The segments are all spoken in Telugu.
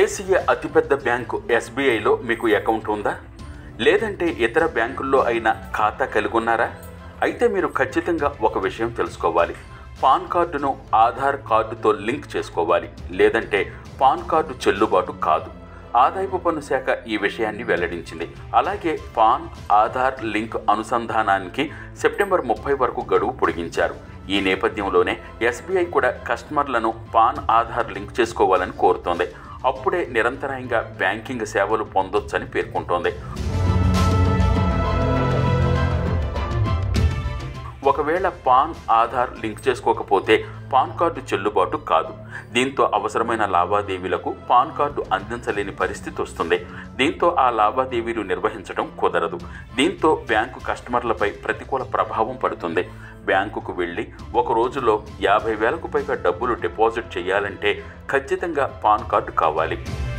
దేశీయ అతిపెద్ద బ్యాంకు ఎస్బీఐలో మీకు అకౌంట్ ఉందా లేదంటే ఇతర బ్యాంకుల్లో అయినా ఖాతా కలిగి ఉన్నారా అయితే మీరు ఖచ్చితంగా ఒక విషయం తెలుసుకోవాలి పాన్ కార్డును ఆధార్ కార్డుతో లింక్ చేసుకోవాలి లేదంటే పాన్ కార్డు చెల్లుబాటు కాదు ఆదాయపు పన్ను శాఖ ఈ విషయాన్ని వెల్లడించింది అలాగే పాన్ ఆధార్ లింక్ అనుసంధానానికి సెప్టెంబర్ ముప్పై వరకు గడువు పొడిగించారు ఈ నేపథ్యంలోనే ఎస్బీఐ కూడా కస్టమర్లను పాన్ ఆధార్ లింక్ చేసుకోవాలని కోరుతోంది అప్పుడే నిరంతరాయంగా బ్యాంకింగ్ సేవలు పొందొచ్చని పేర్కొంటోంది ఒకవేళ పాన్ ఆధార్ లింక్ చేసుకోకపోతే పాన్ కార్డు చెల్లుబాటు కాదు దీంతో అవసరమైన లావాదేవీలకు పాన్ కార్డు అందించలేని పరిస్థితి వస్తుంది దీంతో ఆ లావాదేవీలు నిర్వహించడం కుదరదు దీంతో బ్యాంకు కస్టమర్లపై ప్రతికూల ప్రభావం పడుతుంది బ్యాంకుకు వెళ్ళి ఒక రోజులో యాభై వేలకు పైగా డబ్బులు డిపాజిట్ చేయాలంటే ఖచ్చితంగా పాన్ కార్డు కావాలి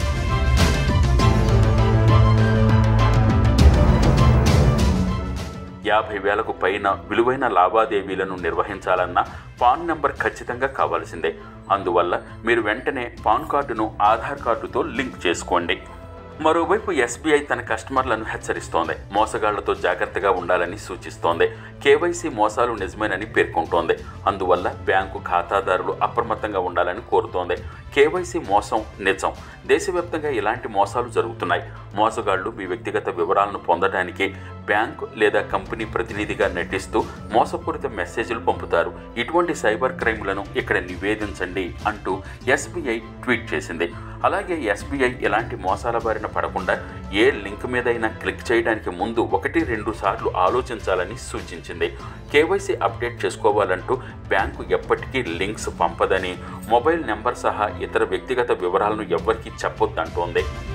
యాభై వేలకు పైన విలువైన లావాదేవీలను నిర్వహించాలన్నా పాన్ నెంబర్ ఖచ్చితంగా కావాల్సిందే అందువల్ల మీరు వెంటనే పాన్ కార్డును ఆధార్ కార్డుతో లింక్ చేసుకోండి మరోవైపు ఎస్బీఐ తన కస్టమర్లను హెచ్చరిస్తోంది మోసగాళ్లతో జాగ్రత్తగా ఉండాలని సూచిస్తోంది కేవైసీ మోసాలు నిజమేనని పేర్కొంటోంది అందువల్ల బ్యాంకు ఖాతాదారులు అప్రమత్తంగా ఉండాలని కోరుతోంది కేవైసీ మోసం నిజం దేశవ్యాప్తంగా ఇలాంటి మోసాలు జరుగుతున్నాయి మోసగాళ్లు మీ వ్యక్తిగత వివరాలను పొందడానికి బ్యాంకు లేదా కంపెనీ ప్రతినిధిగా నటిస్తూ మోసపూరిత మెసేజ్లు పంపుతారు ఇటువంటి సైబర్ క్రైమ్లను ఇక్కడ నివేదించండి అంటూ ఎస్బీఐ ట్వీట్ చేసింది అలాగే ఎస్బీఐ ఎలాంటి మోసాల బారిన పడకుండా ఏ లింక్ మీదైనా క్లిక్ చేయడానికి ముందు ఒకటి రెండు సార్లు ఆలోచించాలని సూచించింది కేవైసీ అప్డేట్ చేసుకోవాలంటూ బ్యాంకు ఎప్పటికీ లింక్స్ పంపదని మొబైల్ నెంబర్ సహా ఇతర వ్యక్తిగత వివరాలను ఎవ్వరికీ చెప్పొద్దంటోంది